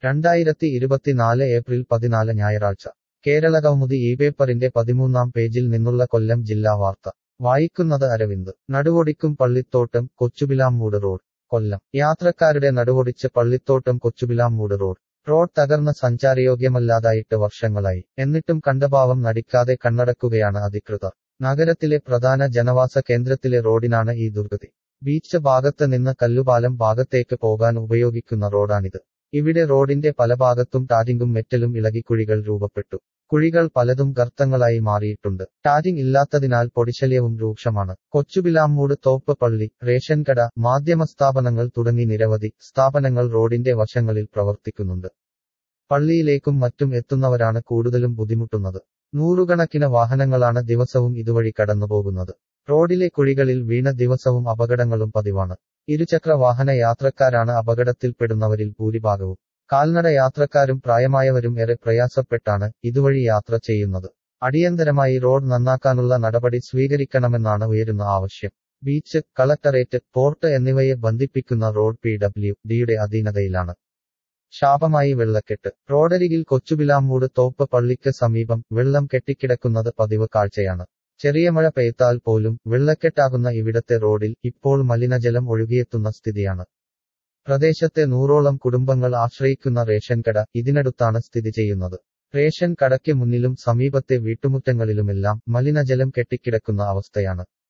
രണ്ടായിരത്തി ഇരുപത്തിനാല് ഏപ്രിൽ പതിനാല് ഞായറാഴ്ച കേരള കൗമുദി ഈ പേപ്പറിന്റെ പതിമൂന്നാം പേജിൽ നിന്നുള്ള കൊല്ലം ജില്ലാ വാർത്ത വായിക്കുന്നത് അരവിന്ദ് നടുവൊടിക്കും പള്ളിത്തോട്ടം കൊച്ചുപിലാമ്മൂട് റോഡ് കൊല്ലം യാത്രക്കാരുടെ നടുവൊടിച്ച് പള്ളിത്തോട്ടം കൊച്ചുപിലാമ്മൂട് റോഡ് റോഡ് തകർന്ന് സഞ്ചാരയോഗ്യമല്ലാതായിട്ട് വർഷങ്ങളായി എന്നിട്ടും കണ്ടഭാവം നടിക്കാതെ കണ്ണടക്കുകയാണ് അധികൃതർ നഗരത്തിലെ പ്രധാന ജനവാസ കേന്ദ്രത്തിലെ റോഡിനാണ് ഈ ദുർഗതി ബീച്ച് ഭാഗത്ത് നിന്ന് കല്ലുപാലം ഭാഗത്തേക്ക് പോകാൻ ഉപയോഗിക്കുന്ന റോഡാണിത് ഇവിടെ റോഡിന്റെ പല ഭാഗത്തും ടാരിങ്ങും മെറ്റലും ഇളകി കുഴികൾ രൂപപ്പെട്ടു കുഴികൾ പലതും ഗർത്തങ്ങളായി മാറിയിട്ടുണ്ട് ടാരിങ് ഇല്ലാത്തതിനാൽ പൊടിശല്യവും രൂക്ഷമാണ് കൊച്ചുപിലാമ്മൂട് തോപ്പ് പള്ളി റേഷൻ കട മാധ്യമ സ്ഥാപനങ്ങൾ തുടങ്ങി നിരവധി സ്ഥാപനങ്ങൾ റോഡിന്റെ വശങ്ങളിൽ പ്രവർത്തിക്കുന്നുണ്ട് പള്ളിയിലേക്കും മറ്റും എത്തുന്നവരാണ് കൂടുതലും ബുദ്ധിമുട്ടുന്നത് നൂറുകണക്കിന് വാഹനങ്ങളാണ് ദിവസവും ഇതുവഴി കടന്നുപോകുന്നത് റോഡിലെ കുഴികളിൽ വീണ ദിവസവും അപകടങ്ങളും പതിവാണ് ഇരുചക്ര വാഹന യാത്രക്കാരാണ് അപകടത്തിൽപ്പെടുന്നവരിൽ ഭൂരിഭാഗവും കാൽനട യാത്രക്കാരും പ്രായമായവരും ഏറെ പ്രയാസപ്പെട്ടാണ് ഇതുവഴി യാത്ര ചെയ്യുന്നത് അടിയന്തരമായി റോഡ് നന്നാക്കാനുള്ള നടപടി സ്വീകരിക്കണമെന്നാണ് ഉയരുന്ന ആവശ്യം ബീച്ച് കളക്ടറേറ്റ് പോർട്ട് എന്നിവയെ ബന്ധിപ്പിക്കുന്ന റോഡ് പി ഡബ്ല്യു ഡിയുടെ അധീനതയിലാണ് ശാപമായി വെള്ളക്കെട്ട് റോഡരികിൽ കൊച്ചുപിലാമ്മൂട് തോപ്പ് പള്ളിക്ക് സമീപം വെള്ളം കെട്ടിക്കിടക്കുന്നത് പതിവ് കാഴ്ചയാണ് ചെറിയ മഴ പെയ്ത്താൽ പോലും വെള്ളക്കെട്ടാകുന്ന ഇവിടത്തെ റോഡിൽ ഇപ്പോൾ മലിനജലം ഒഴുകിയെത്തുന്ന സ്ഥിതിയാണ് പ്രദേശത്തെ നൂറോളം കുടുംബങ്ങൾ ആശ്രയിക്കുന്ന റേഷൻ കട ഇതിനടുത്താണ് സ്ഥിതി ചെയ്യുന്നത് റേഷൻ കടയ്ക്ക് മുന്നിലും സമീപത്തെ വീട്ടുമുറ്റങ്ങളിലുമെല്ലാം മലിനജലം കെട്ടിക്കിടക്കുന്ന അവസ്ഥയാണ്